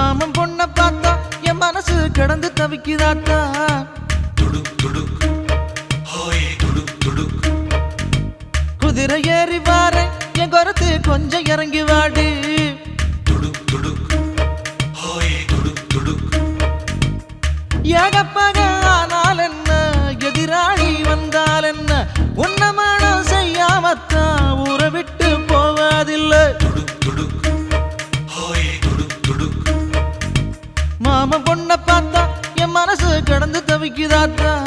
மாமன் பொண்ண பார்த்தா என் மனசு கிடந்து தவிக்குதாத்தா குதிரை ஏறி வாரேன் என் குரத்து கொஞ்சம் இறங்கி வாடு ஏகப்பக ஆனால் என்ன எதிராளி வந்தால் என்ன உன்னமானம் செய்யாமத்தான் ஊரை விட்டு போவதில்லை மாமன் பொண்ண பார்த்தா என் மனசு கடந்து தவிக்குதாத்தா